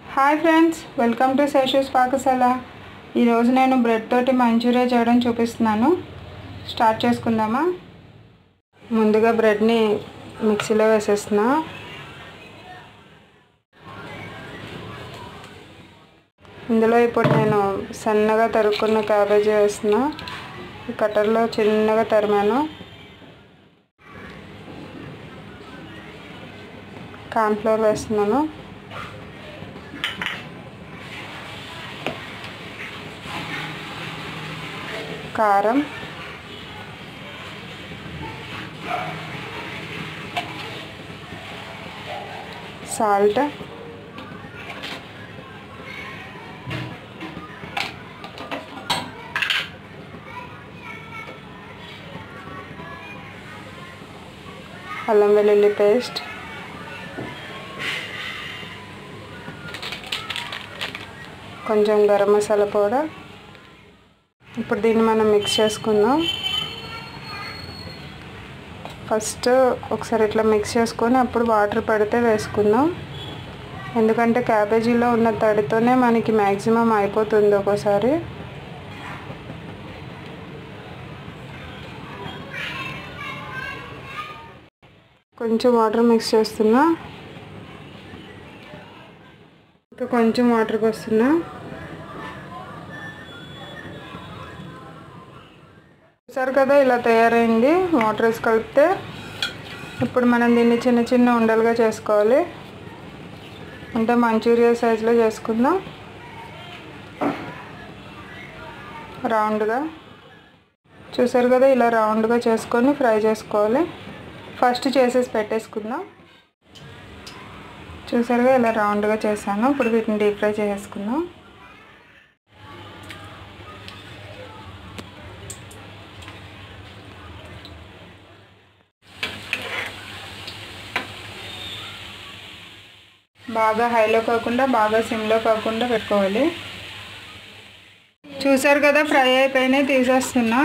hi friends welcome to Seshu's Pakashala ఈరోజు నేను bread తోటి మంచూరియా చేయడం చూపిస్తున్నాను స్టార్ట్ చేసుకుందామా ముందుగా బ్రెడ్ని మిక్సీలో వేసేస్తున్నా ఇందులో ఇప్పుడు నేను సన్నగా తరుక్కున్న క్యాబేజీ వేస్తున్నా ఈ కట్టర్లో చిన్నగా తరిమాను కార్న్ఫ్లోర్ వేస్తున్నాను కారం సాల్ట్ అల్లం వెల్లుల్లి పేస్ట్ కొంచెం గరం మసాలా పౌడర్ ఇప్పుడు దీన్ని మనం మిక్స్ చేసుకుందాం ఫస్ట్ ఒకసారి ఇట్లా మిక్స్ చేసుకొని అప్పుడు వాటర్ పడితే వేసుకుందాం ఎందుకంటే క్యాబేజీలో ఉన్న తడితోనే మనకి మ్యాక్సిమం అయిపోతుంది ఒక్కోసారి కొంచెం వాటర్ మిక్స్ చేస్తున్నా ఇంకా కొంచెం వాటర్ పోస్తున్నా చూసారు కదా ఇలా తయారైంది వాటర్ వేసి కలిపితే ఇప్పుడు మనం దీన్ని చిన్న చిన్న ఉండలుగా చేసుకోవాలి అంటే మంచూరియా సైజులో చేసుకుందాం రౌండ్గా చూసారు కదా ఇలా రౌండ్గా చేసుకొని ఫ్రై చేసుకోవాలి ఫస్ట్ చేసేసి పెట్టేసుకుందాం చూసారుగా ఇలా రౌండ్గా చేశాను ఇప్పుడు వీటిని డీప్ ఫ్రై చేసుకుందాం బాగా హైలో కాకుండా బాగా సిమ్లో కాకుండా పెట్టుకోవాలి చూసారు కదా ఫ్రై అయిపోయినాయి తీసేస్తున్నా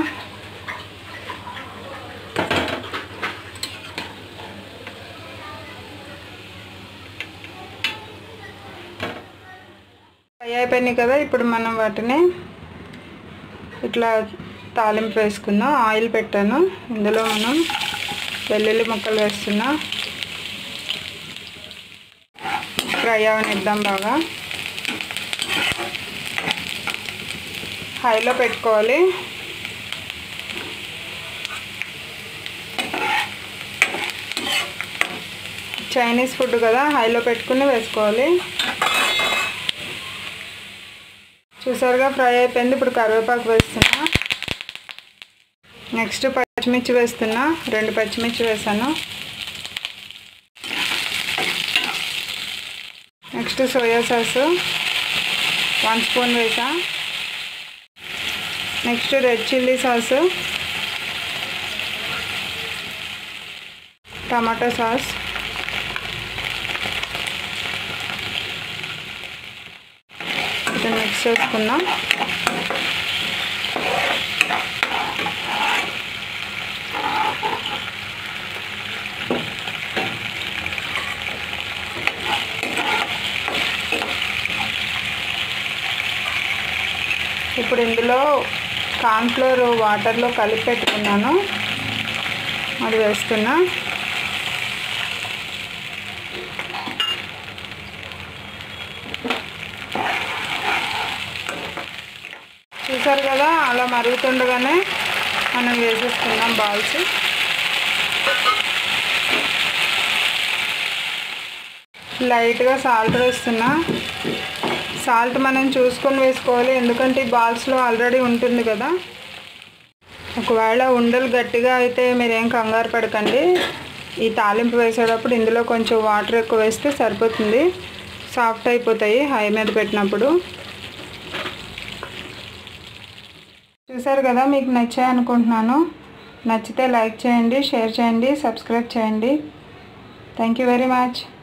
ఫ్రై అయిపోయినాయి కదా ఇప్పుడు మనం వాటిని ఇట్లా తాలింపు వేసుకుందాం ఆయిల్ పెట్టాను ఇందులో మనం వెల్లుల్లి ముక్కలు వేస్తున్నా ఫ్రై అవనిద్దాం బాగా హైలో పెట్టుకోవాలి చైనీస్ ఫుడ్ కదా హైలో పెట్టుకుని వేసుకోవాలి చూసారుగా ఫ్రై అయిపోయింది ఇప్పుడు కరివేపాకు వేస్తున్నా నెక్స్ట్ పచ్చిమిర్చి వేస్తున్నా రెండు పచ్చిమిర్చి వేసాను next soya sauce one spoon వేసా next red chilli sauce tomato sauce ఇది మిక్స్ చేసుకుందాం ఇప్పుడు ఇందులో కార్న్ఫ్లోర్ వాటర్లో కలిపి పెట్టుకున్నాను అది వేస్తున్నా చూసారు కదా అలా మరుగుతుండగానే మనం వేసేసుకున్నాం బాల్స్ లైట్గా సాల్ట్ వేస్తున్నా సాల్ట్ మనం చూసుకొని వేసుకోవాలి ఎందుకంటే ఈ బాల్స్లో ఆల్రెడీ ఉంటుంది కదా ఒకవేళ ఉండలు గట్టిగా అయితే మీరేం కంగారు పడకండి ఈ తాలింపు వేసేటప్పుడు ఇందులో కొంచెం వాటర్ ఎక్కువ వేస్తే సరిపోతుంది సాఫ్ట్ అయిపోతాయి హై మీద పెట్టినప్పుడు చూసారు కదా మీకు నచ్చాయి అనుకుంటున్నాను నచ్చితే లైక్ చేయండి షేర్ చేయండి సబ్స్క్రైబ్ చేయండి థ్యాంక్ యూ వెరీ మచ్